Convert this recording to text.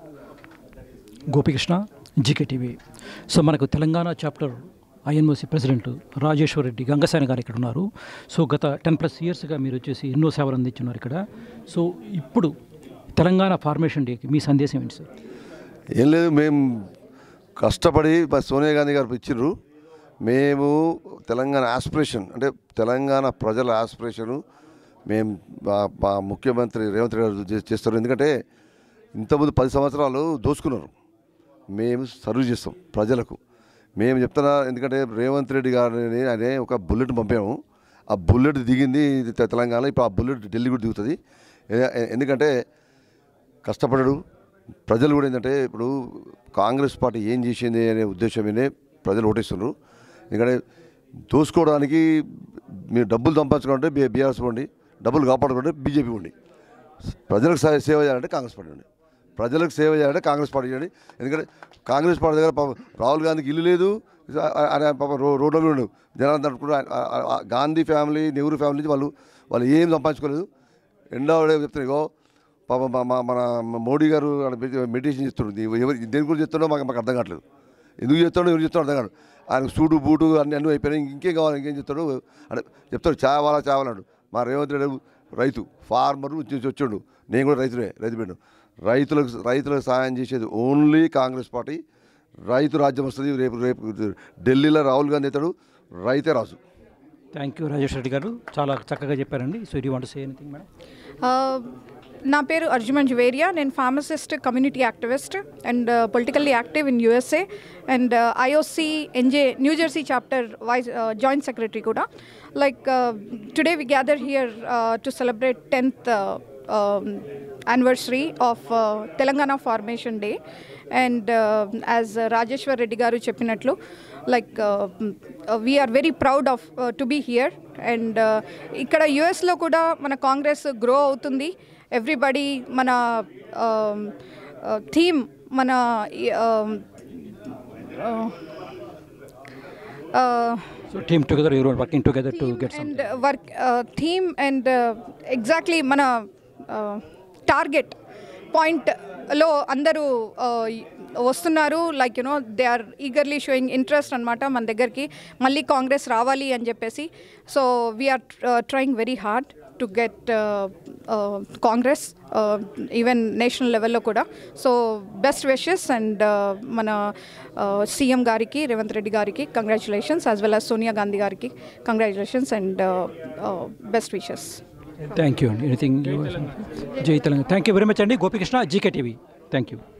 Gopikrishna GK TV so మనకు Telangana chapter INOC president Rajeshwar Reddy Gangasena garu ఇక్కడ ఉన్నారు సో గత టెన్ ప్లస్ ఇయర్స్గా మీరు వచ్చేసి ఎన్నో సేవలు అందించున్నారు ఇక్కడ సో ఇప్పుడు తెలంగాణ ఫార్మేషన్ డేకి మీ సందేశం ఏంటి సార్ ఏం లేదు మేము కష్టపడి మా సోనియా గాంధీ గారు ఇచ్చిండ్రు మేము తెలంగాణ ఆస్పిరేషన్ అంటే తెలంగాణ ప్రజల ఆస్పిరేషను మేము మా మా ముఖ్యమంత్రి రేవంత్ రెడ్డి గారు చే- చేస్తారు ఎందుకంటే ఇంతకుముందు పది సంవత్సరాలు దోచుకున్నారు మేము సర్వ్ చేస్తాం ప్రజలకు మేము చెప్తున్నా ఎందుకంటే రేవంత్ రెడ్డి గారిని అనే ఒక బుల్లెట్ పంపాము ఆ బుల్లెట్ దిగింది తె- తెలంగాణ ఇప్పుడు ఆ బుల్లెట్ ఢిల్లీ కూడా దిగుతుంది ఏ- ఏ- ఎందుకంటే కష్టపడడు ప్రజలు కూడా ఏంటంటే ఇప్పుడు కాంగ్రెస్ పార్టీ ఏం చేసింది అనే ఉద్దేశమేనే ప్రజలు ఓటేస్తున్నారు ఎందుకంటే దోసుకోవడానికి మీరు డబ్బులు సంపాదించుకోవాలంటే బీ బీఆర్ఎస్ ఉండి డబ్బులు కాపాడుకుంటే బీజేపీ ఉండి ప్రజలకు సే- సేవ చేయాలంటే కాంగ్రెస్ పార్టీ ఉండి ప్రజలకు సేవ చేయాలంటే కాంగ్రెస్ పార్టీ చేయండి ఎందుకంటే కాంగ్రెస్ పార్టీ దగ్గర పాపం రాహుల్ గాంధీకి ఇల్లు లేదు ఆయన పాపం రో రోడ్ల మీద ఉండు జనాలు తట్టుకుంటూ ఆ- ఆ- ఆ గాంధీ ఫ్యామిలీ నెహ్రూ ఫ్యామిలీ నుంచి వాళ్ళు వాళ్ళు ఏం సంపాదించుకోలేదు ఎండా చెప్తారు ఇగో పాప మా మా- మన మోడీ గారు ఆడ మెడి- మెడిటేషన్ చేస్తుండ్రు ఎవరు దేని గురించి చెప్తాడో మాకు మాకు అర్థం కావట్లేదు ఎందుకు చెప్తాడో ఎవరు చెప్తాడో అర్థం కాదు ఆయన సూటు బూటు అన్ని అన్నీ అయిపోయినాయి ఇంకేం కావాలి ఇంకేం చెప్తాడు అంటే చెప్తాడు చావాలా చావాలన్నాడు మా రేవంత్ రెడ్డి రైతు ఫార్మర్ వచ్చి వచ్చాడు నేను కూడా రైతునే రైతు బిడ్డ రైతులకు రైతులకు సహాయం చేసేది ఓన్లీ కాంగ్రెస్ పార్టీ రైతు రాజ్యం వస్తుంది రేపు రేపు ఢిల్లీలో రాహుల్ గాంధీ అవుతాడు రైతే రాజు థ్యాంక్ యూ రాజేశ్వర్ రెడ్డి గారు చాలా చక్కగా చెప్పారండి so you want say anything madam Uh, నా పేరు అర్జుమన్ జువేరియా నేను pharmacist community activist and politically active in USA and IOC NJ New Jersey chapter vice joint secretary కూడా like today we gather here to celebrate tenth anniversary of Telangana formation day and as Rajeshwar Reddy garu చెప్పినట్లు like we are very proud of to be here and ఇక్కడ యుఎస్లో కూడా మన Congress grow అవుతుంది everybody మన theme మన so team together you're working together to get some and work theme and exactly మన target పాయింట్లో అందరూ uh, వస్తున్నారు like you know they are eagerly showing interest అనమాట మన దగ్గరికి మళ్ళీ కాంగ్రెస్ రావాలి అని చెప్పేసి so we are trying very hard to get Congress even national లెవెల్లో కూడా సో బెస్ట్ విషెస్ అండ్ మన సీఎం గారికి రేవంత్ రెడ్డి గారికి congratulations as well as Sonia Gandhi గారికి congratulations and best wishes thank you అండి ఎనీథింగ్ జై Telangana thank you very much అండి Gopikrishna GK TV thank you